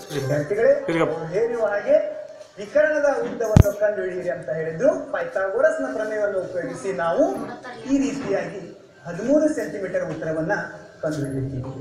ವಿದ್ಯಾರ್ಥಿಗಳೇ ತಿರ್ಗಾ- ಅವ್ರು ಹೇಳಿರುವ ಹಾಗೆ ವಿಕರಣದ ಉದ್ದವನ್ನು ಕಂಡುಹಿಡಿಯಿರಿ ಅಂತ ಹೇಳಿದ್ರು ಪೈಥಾಗೋರಸ್ನ ಪ್ರಮೇಯವನ್ನು ಉಪಯೋಗಿಸಿ ನಾವು ಈ ರೀತಿಯಾಗಿ ಹದಿಮೂರು ಸೆಂಟಿಮೀಟರ್ ಉತ್ತರವನ್ನ ಕಂಡುಹಿಡಿಯುತ್ತೀವಿ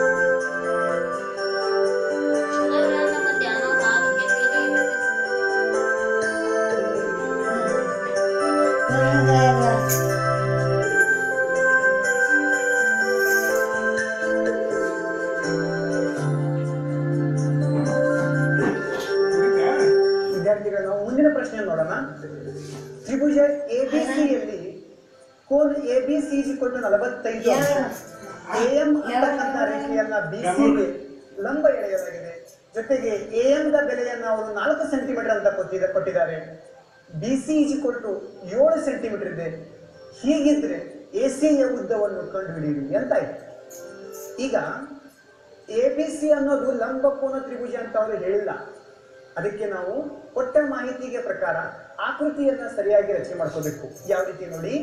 ವಿದ್ಯಾರ್ಥಿಗಳು ನಾವು ಮುಂದಿನ ಪ್ರಶ್ನೆ ನೋಡೋಣ ತ್ರಿಭುಜ ಎ ಬಿ ಯಲ್ಲಿ ಕೋನ ಎ ಬಿ ಸಿ ಕೊಟ್ಟು ನಲವತ್ತೈದು ಎ ಎಂ ಅಂತಕ್ಕಂಥ ರೇಖೆಯನ್ನ ಬಿ ಸಿಗೆ ಲಂಬ ಎಳೆಯಲಾಗಿದೆ ಜೊತೆಗೆ ಎ ಎಂ ದ ಬೆಲೆಯನ್ನ ಅವರು ನಾಲ್ಕು ಸೆಂಟಿಮೀಟರ್ ಅಂತ ಕೊಟ್ಟಿದ ಕೊಟ್ಟಿದ್ದಾರೆ ಬಿ ಸಿ ಕೊಟ್ಟು ಏಳು ಸೆಂಟಿಮೀಟರ್ ಇದೆ ಹೀಗಿದ್ರೆ ಎ ಯ ಉದ್ದವನ್ನು ಕಂಡುಹಿಡಿಯಿರಿ ಅಂತಾಯ್ತು ಈಗ ಎ ಬಿ ಸಿ ಅನ್ನೋದು ಲಂಬಕೋನ ತ್ರಿಭುಜ ಅಂತ ಅವರು ಹೇಳಿಲ್ಲ ಅದಕ್ಕೆ ನಾವು ಕೊಟ್ಟ ಮಾಹಿತಿಗೆ ಪ್ರಕಾರ ಆಕೃತಿಯನ್ನ ಸರಿಯಾಗಿ ರಚನೆ ಮಾಡ್ಕೋಬೇಕು ಯಾವ ರೀತಿ ನೋಡಿ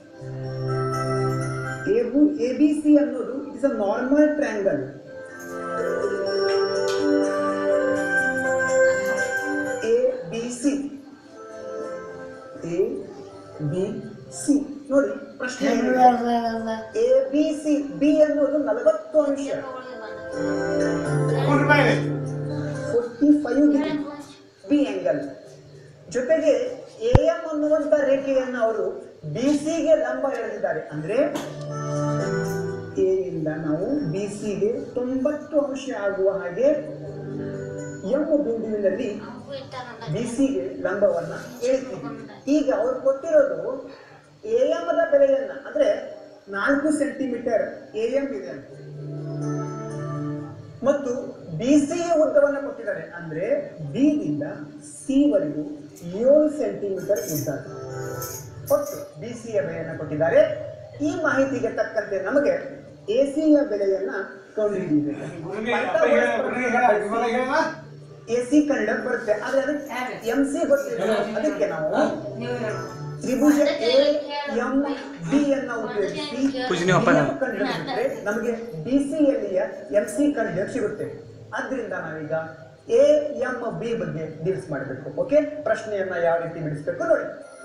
ಎ ಬಿ ಸಿ ಅನ್ನೋದು it is a normal triangle A B C A B C ನೋಡಿ ಪ್ರಶ್ನೆ ಎ ಬಿ ಸಿ ಬಿ ಅನ್ನೋದು ನಲವತ್ತು ಅಂಶ forty five degree B angle ಜೊತೆಗೆ ಎ ಎಂ ಅನ್ನುವಂತ ರೇಖೆಯನ್ನು ಅವರು ಬಿ ಸಿಗೆ ಲಂಬ ಎಳೆದಿದ್ದಾರೆ ಅಂದ್ರೆ ಎ ಇಂದ ನಾವು ಬಿ ಸಿಗೆ ತೊಂಬತ್ತು ಅಂಶ ಆಗುವ ಹಾಗೆ ಎಂ ಬಿಂದುವಿನಲ್ಲಿ ಬಿ ಸಿಗೆ ಲಂಬವನ್ನ ಎಳಿತೀವಿ ಈಗ ಅವ್ರು ಕೊಟ್ಟಿರೋದು ಎ ದ ಬೆಲೆಯನ್ನ ಅಂದ್ರೆ ನಾಲ್ಕು ಸೆಂಟಿಮೀಟರ್ ಎ ಎಂ ಇದೆ ಅಂತ ಮತ್ತು ಬಿ ಸಿ ಉದ್ದವನ್ನ ಕೊಟ್ಟಿದ್ದಾರೆ ಅಂದ್ರೆ ಬಿ ದಿಂದ ಸಿ ವರೆಗೂ ಏಳು ಸೆಂಟಿಮೀಟರ್ ಉದ್ದ ಒಟ್ಟು ಬಿ ಯ ಬೆಲೆಯನ್ನ ಕೊಟ್ಟಿದ್ದಾರೆ ಈ ಮಾಹಿತಿಗೆ ತಕ್ಕಂತೆ ನಮಗೆ ಎ ಯ ಬೆಲೆಯನ್ನ ಕಂಡುಹಿಡಿಯಬೇಕು ಎ ಸಿ ಕಂಡ ಬರುತ್ತೆ ಆದ್ರೆ ಅದಕ್ಕೆ ಎಂ ಸಿ ಗೊತ್ತಿಲ್ಲ ಅದಕ್ಕೆ ನಾವು ತ್ರಿಭುಜ ಎ ಎಂ ಬಿ ಅನ್ನ ಉಪಯೋಗಿಸಿ ಪೂಜನೀಯ ಅಪ್ಪ ನಾನು. BM ಕಂಡುಹಿಡಿದ್ರೆ ನಮಗೆ ಬಿ ಸಿ ಯಲ್ಲಿಯ ಎಂ ಸಿ ಕಂಡು ಸಿಗುತ್ತೆ ಆದ್ರಿಂದ ನಾವೀಗ ಎ ಎಂ ಬಿ ಬಗ್ಗೆ ಡೀಲ್ಸ್ ಮಾಡಬೇಕು ಓಕೆ ಪ್ರಶ್ನೆಯನ್ನ ಯಾವ ರೀತಿ ಬಿಡಿಸ್ಬೇಕು ನೋಡಿ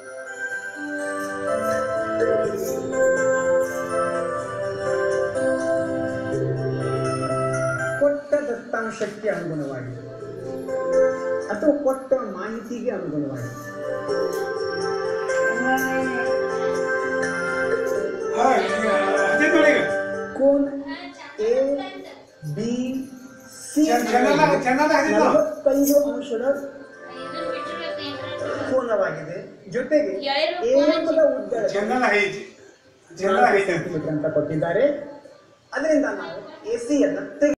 ಕೊಟ್ಟ ದತ್ತಾಂಶಕ್ಕೆ ಅನುಗುಣವಾಗಿ ಅಥವಾ ಕೊಟ್ಟ ಮಾಹಿತಿಗೆ ಅನುಗುಣವಾಗಿ ಕೋನ್ ಎ ಬಿ ಸಿ ನಲವತ್ತೈದು ಅಂಶದ ಕೋನವಾಗಿದೆ ಜೊತೆಗೆ ಏಕದ ಉದ್ದ ಸೆಂಟಿಮೀಟರ್ ಅಂತ ಕೊಟ್ಟಿದ್ದಾರೆ ಅದರಿಂದ ನಾವು ಎ ಸಿ ಅನ್ನ ತೆಗೆ